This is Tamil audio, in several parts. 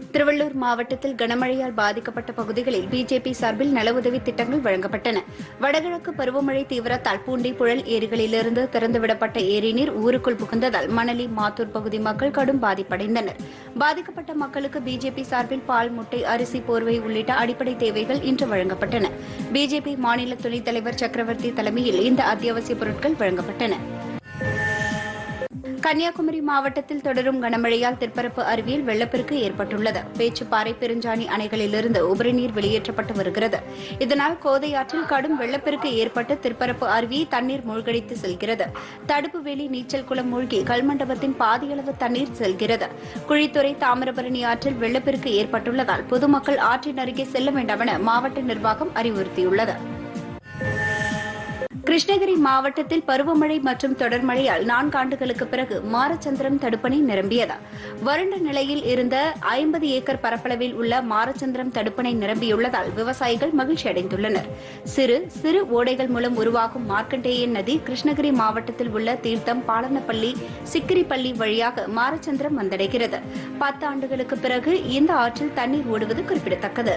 திருவள்ளூர் மாவட்டத்தில் கனமழையால் பாதிக்கப்பட்ட பகுதிகளில் பிஜேபி சார்பில் நல உதவி திட்டங்கள் வழங்கப்பட்டன வடகிழக்கு பருவமழை தீவிரத்தால் பூண்டி புழல் ஏரிகளிலிருந்து திறந்துவிடப்பட்ட ஏரி நீர் ஊருக்குள் புகுந்ததால் மணலி மாத்தூர் பகுதி மக்கள் கடும் பாதிப்படைந்தனர் பாதிக்கப்பட்ட மக்களுக்கு பிஜேபி சார்பில் பால் முட்டை அரிசி போர்வை உள்ளிட்ட அடிப்படை தேவைகள் இன்று வழங்கப்பட்டன பிஜேபி மாநில துணைத் தலைவர் சக்கரவர்த்தி தலைமையில் இந்த அத்தியாவசிய பொருட்கள் வழங்கப்பட்டன கன்னியாகுமரி மாவட்டத்தில் தொடரும் கனமழையால் திற்பரப்பு அருவியில் வெள்ளப்பெருக்கு ஏற்பட்டுள்ளது பேச்சுப்பாறை பெருஞ்சாணி அணைகளிலிருந்து உபரிநீர் வெளியேற்றப்பட்டு வருகிறது இதனால் கோதை ஆற்றில் கடும் வெள்ளப்பெருக்கு ஏற்பட்டு திற்பரப்பு அருவியை தண்ணீர் மூழ்கடித்து செல்கிறது தடுப்பு வேலி நீச்சல் குளம் மூழ்கி கல்மண்டபத்தின் பாதியளவு தண்ணீர் செல்கிறது குழித்துறை தாமிரபரணி ஆற்றில் வெள்ளப்பெருக்கு ஏற்பட்டுள்ளதால் பொதுமக்கள் ஆற்றின் அருகே செல்ல வேண்டாம் என மாவட்ட நிர்வாகம் அறிவுறுத்தியுள்ளது கிருஷ்ணகிரி மாவட்டத்தில் பருவமழை மற்றும் தொடர் மழையால் நான்கு ஆண்டுகளுக்கு பிறகு மாரச்சந்திரம் தடுப்பணை நிரம்பியது வறண்ட நிலையில் இருந்த ஐம்பது ஏக்கர் பரப்பளவில் உள்ள மாரச்சந்திரம் தடுப்பணை நிரம்பியுள்ளதால் விவசாயிகள் மகிழ்ச்சி அடைந்துள்ளனர் சிறு சிறு ஓடைகள் மூலம் உருவாகும் மார்க்கண்டேயன் நதி கிருஷ்ணகிரி மாவட்டத்தில் உள்ள தீர்த்தம் பாலனப்பள்ளி சிக்கிரிப்பள்ளி வழியாக மாரச்சந்திரம் வந்தடைகிறது பத்து ஆண்டுகளுக்கு பிறகு இந்த ஆற்றில் தண்ணீர் ஓடுவது குறிப்பிடத்தக்கது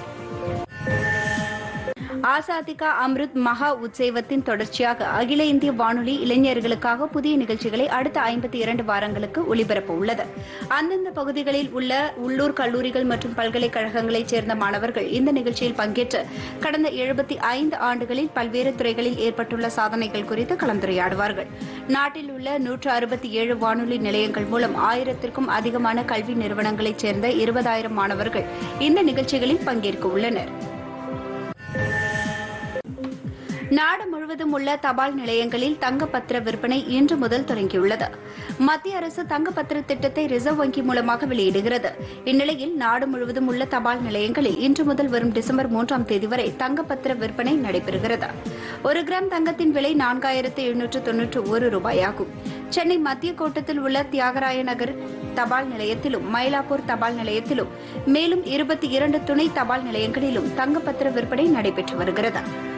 ஆசாதிகா அம்ருத் மகா உத்சேவத்தின் தொடர்ச்சியாக அகில இந்திய வானொலி இளைஞர்களுக்காக புதிய நிகழ்ச்சிகளை அடுத்த ஐம்பத்தி இரண்டு வாரங்களுக்கு ஒலிபரப்ப உள்ளது அந்தந்த பகுதிகளில் உள்ள உள்ளூர் கல்லூரிகள் மற்றும் பல்கலைக்கழகங்களைச் சேர்ந்த மாணவர்கள் இந்த நிகழ்ச்சியில் பங்கேற்று கடந்த எழுபத்தி ஐந்து ஆண்டுகளில் பல்வேறு துறைகளில் ஏற்பட்டுள்ள சாதனைகள் குறித்து கலந்துரையாடுவார்கள் நாட்டில் உள்ள நூற்று அறுபத்தி ஏழு வானொலி நிலையங்கள் மூலம் ஆயிரத்திற்கும் அதிகமான கல்வி நிறுவனங்களைச் சேர்ந்த இருபதாயிரம் மாணவர்கள் இந்த நிகழ்ச்சிகளில் பங்கேற்க உள்ளனா் நாடு முழுவதும் உள்ள தபால் நிலையங்களில் தங்கப்பத்திர விற்பனை இன்று முதல் தொடங்கியுள்ளது மத்திய அரசு தங்கப்பத்திர திட்டத்தை ரிசர்வ் வங்கி மூலமாக வெளியிடுகிறது இந்நிலையில் நாடு முழுவதும் உள்ள தபால் நிலையங்களில் இன்று முதல் வரும் டிசம்பர் மூன்றாம் தேதி வரை தங்கப்பத்திர விற்பனை நடைபெறுகிறது ஒரு கிராம் தங்கத்தின் விலை நான்காயிரத்து எழுநூற்று தொன்னூற்று ஒரு ரூபாய் ஆகும் சென்னை மத்திய கோட்டத்தில் உள்ள தியாகராய நகர் தபால் நிலையத்திலும் மயிலாப்பூர் தபால் நிலையத்திலும் மேலும் இருபத்தி இரண்டு துணை தபால் நிலையங்களிலும் தங்கப்பத்திர விற்பனை நடைபெற்று வருகிறது